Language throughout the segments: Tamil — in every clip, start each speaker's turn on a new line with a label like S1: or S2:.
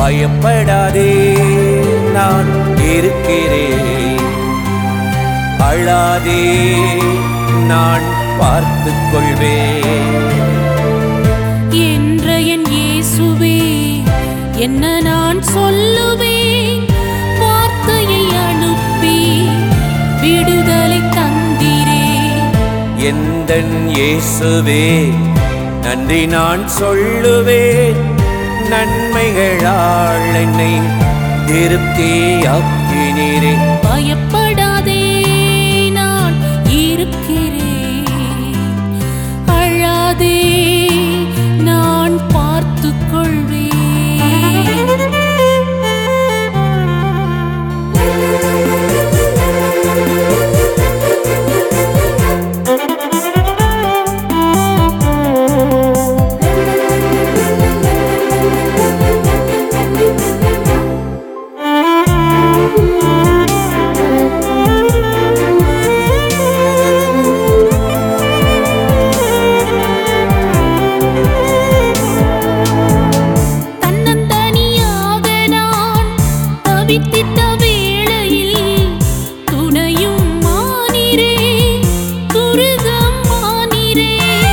S1: பயப்படாதே நான் இருக்கிறேன் அழாதே நான் பார்த்துக் கொள்வேன்
S2: என்ற என் இயேசுவே என்ன நான் சொல்லுவேன் வார்த்தையை அனுப்பி விடுதலை தந்திரே
S1: எந்தன் இயேசுவே நன்றி நான் சொல்லுவேன் நன்மைகளால் என்னை திருப்தியாக்கினீரே
S2: பயப்படாதே நான் இருக்கிறேன் அழாதே நான் பார்த்துக் தன்னந்தனியாக நான் தவித்திட்ட வேளையில் துணையும் மானிரே துருகம் மானிரே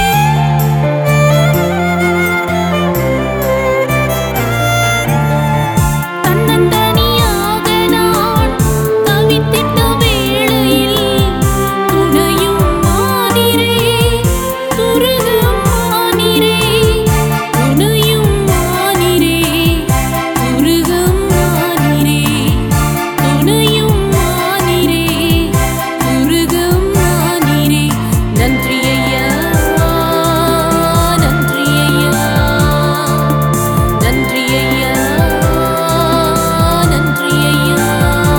S2: தன்னந்தனியாக நான் தவித்திட்ட வேளையில் துணையும் மானிரே துருகம் மானிரே துணையும் மானிரே துருகம் மானிரே துணையும் மானிரே துருகம் மானிரே நன்றி ஐயா நன்றி ஐயா நன்றி ஐயா நன்றி ஐயா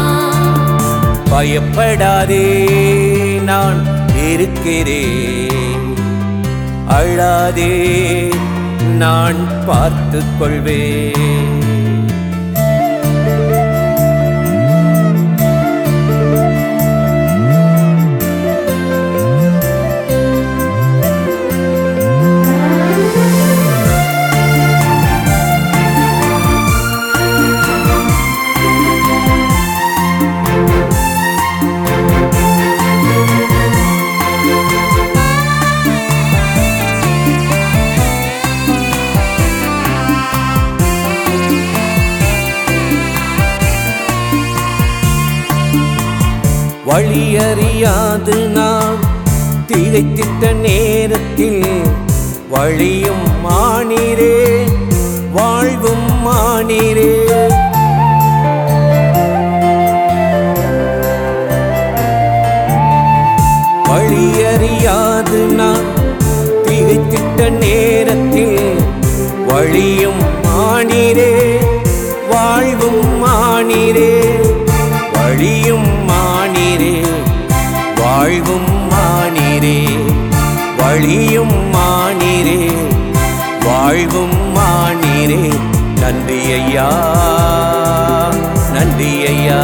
S1: பயப்படாதே நான் இருக்கிறேன் அழாதே நான் பார்த்துக் கொள்வேன் வழியறியாது நாம் திகைத்திட்ட நேரத்தில் வழியும் மானிரே வாழ்வும் மானிரே வழியறியாது நாம் திகைத்திட்ட நேரத்தில் வழியும் மானிரே வாழ்வும் மானிரே வழியும் மானிரே வாழ்வும் மானிரே வழியும் மானிரே வாழ்வும் மானிரே நன்றி ஐயா நன்றி ஐயா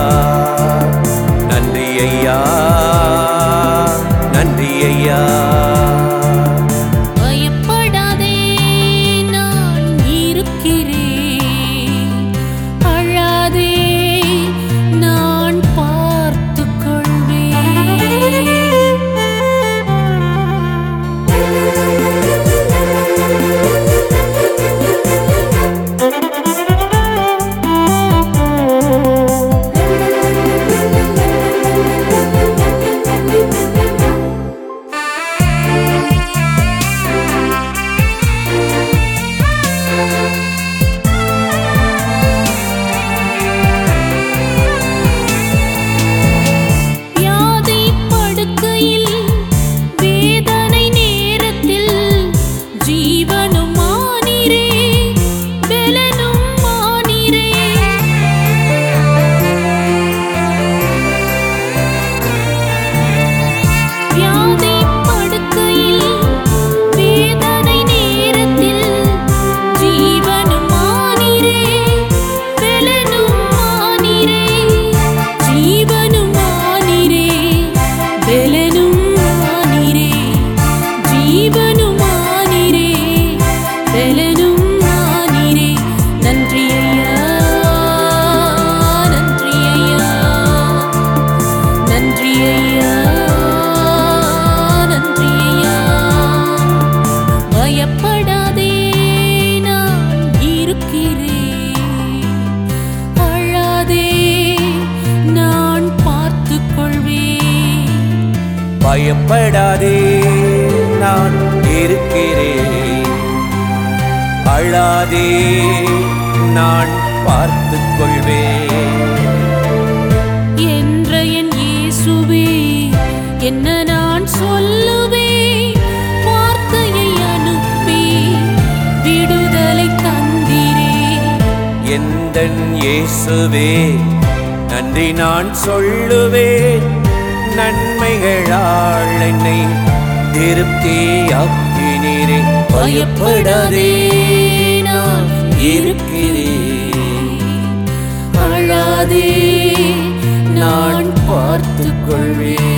S1: நன்றி ஐயா நன்றி ஐயா
S2: பயப்படாதே நான் இருக்கிறேன் அழாதே நான் பார்த்துக் கொள்வேன்
S1: பயப்படாதே நான் இருக்கிறேன் அழாதே நான் பார்த்துக் கொள்வேன்
S2: என்ற என் இயேசுவே என்ன நான் சொல்லுவேன் வார்த்தையை அனுப்பி விடுதலை தந்திரே
S1: எந்தன் இயேசுவே நன்றி நான் சொல்லுவேன் நன்மைகளால் என்னை திருப்தியாக்கினீரே பயப்படாதே நான் இருக்கிறேன்
S2: அழாதே
S1: நான் பார்த்துக் கொள்வேன்